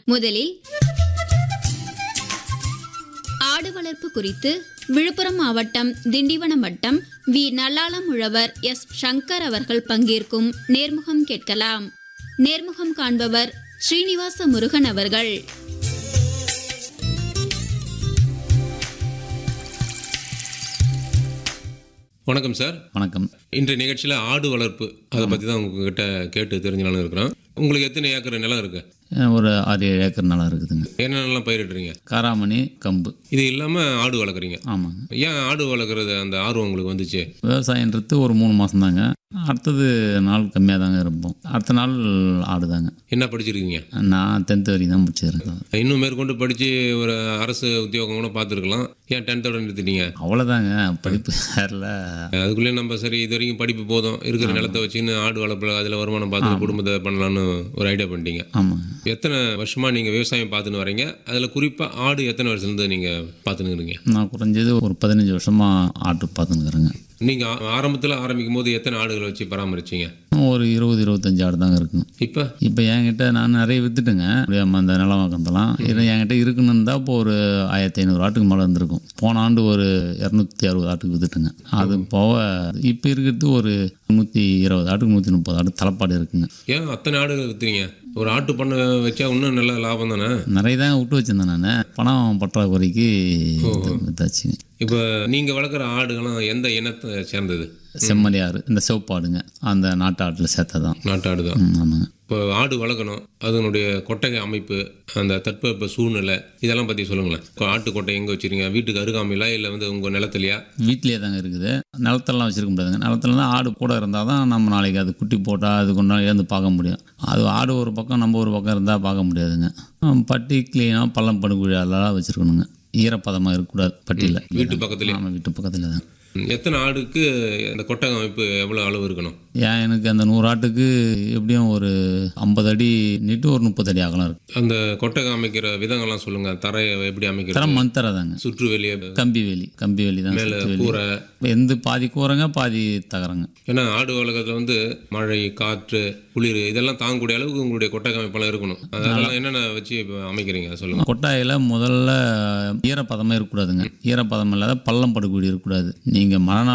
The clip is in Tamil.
முதலில் ஆடு வளர்ப்பு குறித்து விழுப்புரம் மாவட்டம் திண்டிவனம் வட்டம் வி நல்லாளம் உழவர் எஸ் சங்கர் அவர்கள் பங்கேற்கும் நேர்முகம் கேட்கலாம் நேர்முகம் காண்பவர் ஸ்ரீனிவாச முருகன் அவர்கள் வணக்கம் சார் வணக்கம் இன்றைய நிகழ்ச்சியில் ஆடு வளர்ப்பு அதை பற்றி தான் உங்ககிட்ட கேட்டு தெரிஞ்சுக்கலாம்னு இருக்கிறோம் உங்களுக்கு எத்தனை ஏக்கர் நிலம் இருக்கு அஹ் ஒரு ஆறு ஏழு ஏக்கர் நிலம் இருக்குதுங்க என்னென்னலாம் பயிரிடுறீங்க காராமணி கம்பு இது இல்லாமல் ஆடு வளர்க்குறீங்க ஆமாங்க ஏன் ஆடு வளர்க்குறது அந்த ஆர்வம் உங்களுக்கு வந்துச்சு விவசாயன்றது ஒரு மூணு மாதம் தாங்க அடுத்தது நாள் கம்மியாக தாங்க இருப்போம் அடுத்த நாள் ஆடுதாங்க என்ன படிச்சிருக்கீங்க நான் டென்த்து வரைக்கும் தான் முடிச்சிருக்கேன் இன்னும் மேற்கொண்டு படித்து ஒரு அரசு உத்தியோகம் கூட பார்த்துருக்கலாம் ஏன் டென்த்தோட நிறுத்திட்டீங்க அவ்வளோதாங்க படிப்பு வேறில் அதுக்குள்ளே நம்ம சரி இது வரைக்கும் படிப்பு போதும் இருக்கிற நிலத்தை வச்சுன்னு ஆடு வளர்ப்பில் அதில் வருமானம் பார்த்து குடும்பத்தை பண்ணலான்னு ஒரு ஐடியா பண்ணிட்டீங்க ஆமாங்க எத்தனை வருஷமாக நீங்கள் விவசாயம் பார்த்துன்னு வரீங்க அதில் குறிப்பாக ஆடு எத்தனை வருஷத்துலேருந்து நீங்கள் பார்த்துன்னு இருக்கிறீங்க நான் குறைஞ்சது ஒரு பதினஞ்சு வருஷமாக ஆட்டு பார்த்துன்னுக்குறேங்க நீங்கள் ஆரம்பத்தில் ஆரம்பிக்கும் போது எத்தனை ஆடுகளை வச்சு பராமரிச்சீங்க ஒரு இருபது இருபத்தஞ்சு ஆடு தாங்க இருக்குங்க இப்போ இப்போ என்கிட்ட நான் நிறைய விற்றுட்டுங்க முடியாமல் அந்த நிலவாக்கந்தெல்லாம் இது என்கிட்ட இருக்குன்னு இருந்தால் இப்போ ஒரு ஆயிரத்தி ஐநூறு ஆட்டுக்கு மேலே இருந்திருக்கும் போன ஆண்டு ஒரு இரநூத்தி அறுபது ஆட்டுக்கு விற்றுட்டுங்க அது போக இப்போ இருக்கிறது ஒரு நூற்றி இருபது ஆட்டுக்கு நூற்றி முப்பது ஆட்டு தலைப்பாடு இருக்குங்க ஏன் அத்தனை ஆடுகள் விற்றுறீங்க ஒரு ஆட்டு பண்ணை வச்சா இன்னும் நல்ல லாபம் தானே நிறைய தாங்க விட்டு வச்சுருந்தேன் நான் பணம் பற்றாக்குறைக்கு வித்தாச்சுங்க இப்போ நீங்கள் வளர்க்குற ஆடுகள்லாம் எந்த இனத்தை சேர்ந்தது செம்மறி ஆறு இந்த சிவப்பாடுங்க அந்த நாட்டு ஆட்டில் சேர்த்ததான் நாட்டு ஆடு தான் ம், ஆமாங்க இப்போ ஆடு வளர்க்கணும் அதனுடைய கொட்டகை அமைப்பு அந்த தட்பவெப்ப சூழ்நிலை இதெல்லாம் பற்றி சொல்லுங்களேன் இப்போ ஆட்டு கொட்டை எங்கே வச்சுருங்க வீட்டுக்கு அருகாமையிலா இல்லை வந்து உங்கள் நிலத்துலையா வீட்லேயே தாங்க இருக்குது நிலத்தெல்லாம் வச்சுருக்க முடியாதுங்க நிலத்துல தான் ஆடு கூட இருந்தால் தான் நம்ம நாளைக்கு அது குட்டி போட்டால் அது கொண்டு நாள் எழுந்து பார்க்க முடியும் அது ஆடு ஒரு பக்கம் நம்ம ஒரு பக்கம் இருந்தால் பார்க்க முடியாதுங்க ஆ, பட்டி க்ளீனாக பள்ளம் படுக்குழி அதெல்லாம் வச்சுருக்கணுங்க ஈரப்பதமாக இருக்கக்கூடாது பட்டியில் வீட்டு பக்கத்துலேயே ஆமாம் வீட்டு பக்கத்தில் தான் எத்தனை ஆடுக்கு அந்த கொட்டகை அமைப்பு எவ்வளோ அளவு இருக்கணும் ஏன் எனக்கு அந்த நூறு ஆட்டுக்கு எப்படியும் ஒரு ஐம்பது அடி நீட்டு ஒரு முப்பது அடி அகலம் இருக்கு அந்த கொட்டகை அமைக்கிற விதங்கள்லாம் சொல்லுங்கள் தரையை எப்படி அமைக்கிறது தரம் மண் தர தாங்க சுற்று வெளியே கம்பி வேலி கம்பி வேலி தான் மேலே சுத்தி வேலி. கூரை எந்த பாதி கூரைங்க பாதி தகரங்க ஏன்னா ஆடு வளர்க்கறதுல வந்து மழை காற்று குளிர் இதெல்லாம் தாங்கக்கூடிய அளவுக்கு உங்களுடைய கொட்டகை அமைப்பெல்லாம் இருக்கணும் அதெல்லாம் என்னென்ன வச்சு இப்போ அமைக்கிறீங்க அதை சொல்லுங்கள் கொட்டாயில் முதல்ல ஈரப்பதமாக இருக்கக்கூடாதுங்க ஈரப்பதம் இல்லாத பள்ளம் படுக்கூடி இருக்கக்கூடாது நீங்கள் மழை நாள்